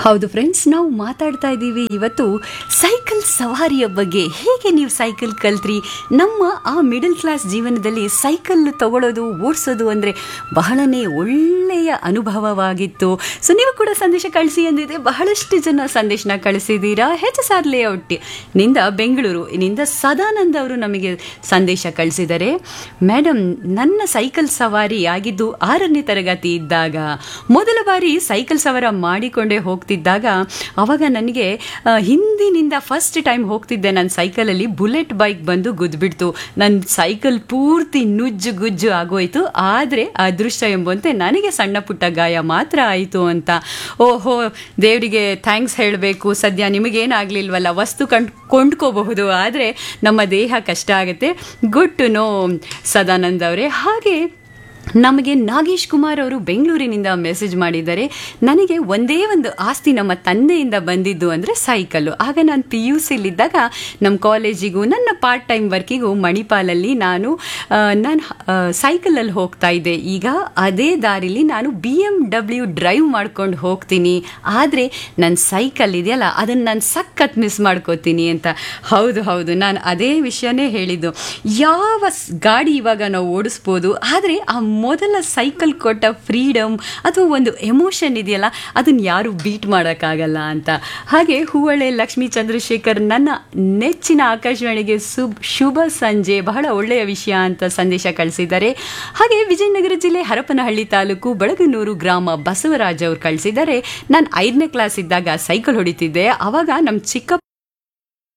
ಹೌದು ಫ್ರೆಂಡ್ಸ್ ನಾವು ಮಾತಾಡ್ತಾ ಇದ್ದೀವಿ ಇವತ್ತು ಸೈಕಲ್ ಸವಾರಿಯ ಬಗ್ಗೆ ಹೇಗೆ ನೀವು ಸೈಕಲ್ ಕಲ್ತ್ರಿ ನಮ್ಮ ಆ ಮಿಡಲ್ ಕ್ಲಾಸ್ ಜೀವನದಲ್ಲಿ ಸೈಕಲ್ ತಗೊಳ್ಳೋದು ಓಡಿಸೋದು ಅಂದರೆ ಬಹಳನೇ ಒಳ್ಳೆಯ ಅನುಭವವಾಗಿತ್ತು ಸೊ ನೀವು ಕೂಡ ಸಂದೇಶ ಕಳಿಸಿ ಅಂದಿದೆ ಬಹಳಷ್ಟು ಜನ ಸಂದೇಶನ ಕಳಿಸಿದ್ದೀರಾ ಹೆಚ್ ಎಸ್ ಆರ್ ಲೇಔಟ್ ನಿಂದ ಬೆಂಗಳೂರು ನಿಂದ ಸದಾನಂದ ಅವರು ನಮಗೆ ಸಂದೇಶ ಕಳಿಸಿದ್ದಾರೆ ಮೇಡಮ್ ನನ್ನ ಸೈಕಲ್ ಸವಾರಿ ಆಗಿದ್ದು ಆರನೇ ತರಗತಿ ಇದ್ದಾಗ ಮೊದಲ ಬಾರಿ ಸೈಕಲ್ ಸವಾರ ಮಾಡಿಕೊಂಡೇ ಹೋಗ್ತಿದ್ದಾಗ ಅವಾಗ ನನಗೆ ಆ, ಹಿಂದಿನಿಂದ ಫಸ್ಟ್ ಟೈಮ್ ಹೋಗ್ತಿದ್ದೆ ನನ್ನ ಸೈಕಲಲ್ಲಿ ಬುಲೆಟ್ ಬೈಕ್ ಬಂದು ಗುದ್ಬಿಡ್ತು ನನ್ನ ಸೈಕಲ್ ಪೂರ್ತಿ ನುಜ್ಜು ಗುಜ್ಜು ಆಗೋಯ್ತು ಆದರೆ ಅದೃಷ್ಟ ಎಂಬಂತೆ ನನಗೆ ಸಣ್ಣ ಪುಟ್ಟ ಗಾಯ ಮಾತ್ರ ಆಯಿತು ಅಂತ ಓಹೋ ದೇವರಿಗೆ ಥ್ಯಾಂಕ್ಸ್ ಹೇಳಬೇಕು ಸದ್ಯ ನಿಮಗೇನಾಗಲಿಲ್ವಲ್ಲ ವಸ್ತು ಕಂಡು ಕೊಂಡ್ಕೋಬಹುದು ಆದರೆ ನಮ್ಮ ದೇಹ ಕಷ್ಟ ಆಗುತ್ತೆ ಗುಡ್ ಟು ನೋ ಸದಾನಂದ್ ಅವರೇ ಹಾಗೆ ನಮಗೆ ನಾಗೇಶ್ ಕುಮಾರ್ ಅವರು ಬೆಂಗಳೂರಿನಿಂದ ಮೆಸೇಜ್ ಮಾಡಿದ್ದಾರೆ ನನಗೆ ಒಂದೇ ಒಂದು ಆಸ್ತಿ ನಮ್ಮ ತಂದೆಯಿಂದ ಬಂದಿದ್ದು ಅಂದರೆ ಸೈಕಲ್ಲು ಆಗ ನಾನು ಪಿ ಯು ಸಿಲಿದ್ದಾಗ ನಮ್ಮ ಕಾಲೇಜಿಗೂ ನನ್ನ ಪಾರ್ಟ್ ಟೈಮ್ ವರ್ಕಿಗೂ ಮಣಿಪಾಲಲ್ಲಿ ನಾನು ಆ, ನಾನು ಆ, ಸೈಕಲಲ್ಲಿ ಹೋಗ್ತಾ ಇದ್ದೆ ಈಗ ಅದೇ ದಾರಿಲಿ ನಾನು ಬಿ ಎಮ್ ಡಬ್ಲ್ಯೂ ಡ್ರೈವ್ ಮಾಡ್ಕೊಂಡು ಹೋಗ್ತೀನಿ ಆದರೆ ನನ್ನ ಸೈಕಲ್ ಇದೆಯಲ್ಲ ಅದನ್ನು ನಾನು ಸಖತ್ ಮಿಸ್ ಮಾಡ್ಕೋತೀನಿ ಅಂತ ಹೌದು ಹೌದು ನಾನು ಅದೇ ವಿಷಯನೇ ಹೇಳಿದ್ದು ಯಾವ ಸ್- ಗಾಡಿ ಇವಾಗ ನಾವು ಓಡಿಸ್ಬೋದು ಆದರೆ ಆ ಮೊದಲ ಸೈಕಲ್ ಕೊಟ್ಟ ಫ್ರೀಡಮ್ ಅಥವಾ ಒಂದು ಎಮೋಷನ್ ಇದೆಯಲ್ಲ ಅದನ್ನು ಯಾರು ಬೀಟ್ ಮಾಡೋಕ್ಕಾಗಲ್ಲ ಅಂತ ಹಾಗೆ ಹೂವಳೆ ಲಕ್ಷ್ಮೀ ಚಂದ್ರಶೇಖರ್ ನನ್ನ ನೆಚ್ಚಿನ ಆಕಾಶವಾಣಿಗೆ ಸುಬ್ ಶುಭ ಸಂಜೆ ಬಹಳ ಒಳ್ಳೆಯ ವಿಷಯ ಅಂತ ಸಂದೇಶ ಕಳಿಸಿದ್ದಾರೆ ಹಾಗೆ ವಿಜಯನಗರ ಜಿಲ್ಲೆ ಹರಪನಹಳ್ಳಿ ತಾಲೂಕು ಬಳಗನೂರು ಗ್ರಾಮ ಬಸವರಾಜ್ ಅವರು ಕಳಿಸಿದ್ದಾರೆ ನಾನು ಐದನೇ ಕ್ಲಾಸ್ ಇದ್ದಾಗ ಸೈಕಲ್ ಹೊಡಿತಿದ್ದೆ ಅವಾಗ ನಮ್ಮ ಚಿಕ್ಕಪ್ಪ